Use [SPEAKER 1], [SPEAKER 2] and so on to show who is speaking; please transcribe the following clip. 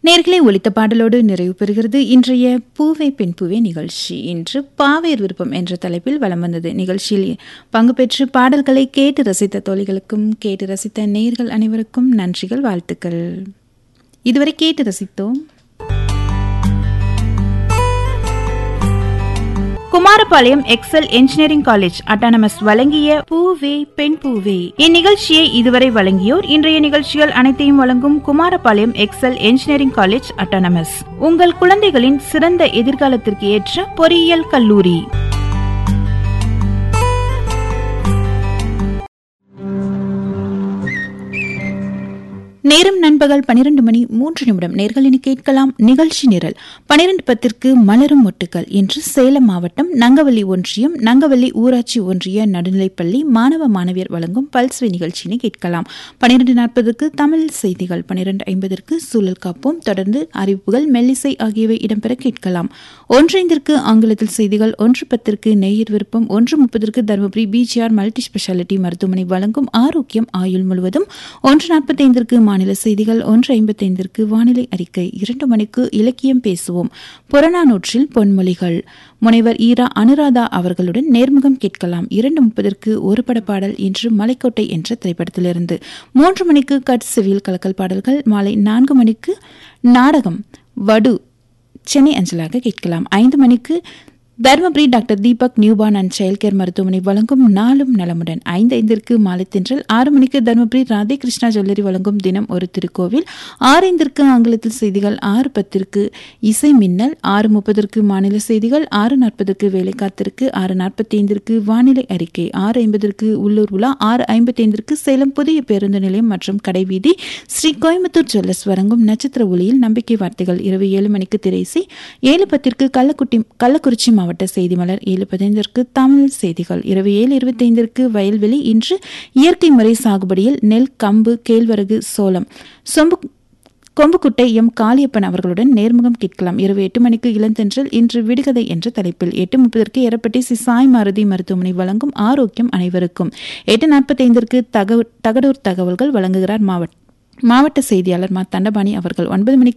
[SPEAKER 1] நேர்களை ஒலித்த பாடலோடு நிறைவு பெறுகிறது இன்றைய பூவை பெண் பூவே நிகழ்ச்சி இன்று பாவேர் விருப்பம் என்ற தலைப்பில் வலம் வந்தது நிகழ்ச்சியில் பங்கு பெற்று பாடல்களை கேட்டு ரசித்த தோழிகளுக்கும் கேட்டு ரசித்த நேர்கள் அனைவருக்கும் நன்றிகள் வாழ்த்துக்கள் இதுவரை கேட்டு ரசித்தோம் Kumarapalayam Excel engineering college autonomous வழங்கிய பூவே பெண் பூவே இந்நிகழ்ச்சியை இதுவரை வழங்கியோர் இன்றைய நிகழ்ச்சிகள் அனைத்தையும் வழங்கும் Kumarapalayam Excel engineering college autonomous உங்கள் குழந்தைகளின் சிறந்த எதிர்காலத்திற்கு ஏற்ற பொறியியல் கல்லூரி நேரம் நண்பகல் பனிரெண்டு மணி மூன்று நிமிடம் நேர்களினி கேட்கலாம் நிகழ்ச்சி நிரல் பனிரெண்டு பத்திற்கு மலரும் மொட்டுக்கள் இன்று சேலம் மாவட்டம் நங்கவல்லி ஒன்றியம் நங்கவல்லி ஊராட்சி ஒன்றிய நடுநிலைப்பள்ளி மாணவ மாணவியர் வழங்கும் பல்ஸ்வை நிகழ்ச்சியினை கேட்கலாம் பனிரெண்டு நாற்பதுக்கு தமிழ் செய்திகள் பனிரெண்டு ஐம்பதற்கு சூழல் காப்போம் தொடர்ந்து அறிவிப்புகள் மெல்லிசை ஆகியவை இடம்பெற கேட்கலாம் ஒன்றைந்திற்கு ஆங்கிலத்தில் செய்திகள் ஒன்று பத்திற்கு நெய்யர் விருப்பம் ஒன்று முப்பதற்கு தருமபுரி பிஜிஆர் மல்டி ஸ்பெஷாலிட்டி மருத்துவமனை வழங்கும் ஆரோக்கியம் ஆயுள் முழுவதும் ஒன்று நாற்பத்தைந்திற்கு மாநில செய்திகள் ஒன்று ஐம்பத்தைந்திற்கு வானிலை அறிக்கை இரண்டு மணிக்கு இலக்கியம் பேசுவோம் புறநானூற்றில் பொன்மொழிகள் முனைவர் ஈரா அனுராதா அவர்களுடன் நேர்முகம் கேட்கலாம் இரண்டு முப்பதற்கு ஒரு பட பாடல் இன்று மலைக்கோட்டை என்ற திரைப்படத்திலிருந்து மூன்று மணிக்கு கட் சிவில் கலக்கல் பாடல்கள் மாலை நான்கு மணிக்கு நாடகம் வடு சென்னை அஞ்சலாக கேட்கலாம் ஐந்து மணிக்கு Dharmapuri doctor Deepak newborn and child care மருத்துவமனை வழங்கும் நாளும் நலமுடன் ஐந்து ஐந்திற்கு மாலை தென்றல் ஆறு மணிக்கு தருமபுரி ராதே கிருஷ்ணா ஜுவல்லரி வழங்கும் தினம் ஒரு திருக்கோவில் ஆறு ஐந்திற்கு ஆங்கிலத்தில் செய்திகள் ஆறு பத்திற்கு இசை மின்னல் ஆறு முப்பதற்கு மாநில செய்திகள் ஆறு நாற்பதற்கு வேலை காத்திருக்கு ஆறு நாற்பத்தி ஐந்திற்கு வானிலை அறிக்கை ஆறு ஐம்பதற்கு உள்ளூர் உலா ஆறு ஐம்பத்தி ஐந்திற்கு சேலம் புதிய பேருந்து நிலையம் மற்றும் கடைவீதி ஸ்ரீ கோயம்புத்தூர் ஜுவல்லர்ஸ் வழங்கும் நட்சத்திர ஒளியில் நம்பிக்கை வார்த்தைகள் இரவு ஏழு மணிக்கு திரைசி ஏழு பத்திற்கு கள்ளக்குட்டி கள்ளக்குறிச்சி மாவட்ட செய்தி மலர் ஏழு பதினைந்திற்கு தமிழ் செய்திகள் இரவு ஏழு இருபத்தைந்திற்கு வயல்வெளி இன்று இயற்கை முறை சாகுபடியில் நெல் கம்பு கேழ்வரகு சோளம் சொம்பு கொம்புக்குட்டை எம் காளியப்பன் அவர்களுடன் நேர்முகம் கேட்கலாம் இரவு எட்டு மணிக்கு இளந்தென்றல் இன்று விடுகதை என்ற தலைப்பில் எட்டு முப்பதற்கு எரப்பட்டி சி சாய் மாருதி மருத்துவமனை வழங்கும் ஆரோக்கியம் அனைவருக்கும் எட்டு நாற்பத்தைந்திற்கு தகவ தகடூர் தகவல்கள் வழங்குகிறார் மாவட்ட மாவட்ட செய்தியாளர் மா தண்டபாணி அவர்கள் ஒன்பது மணிக்கு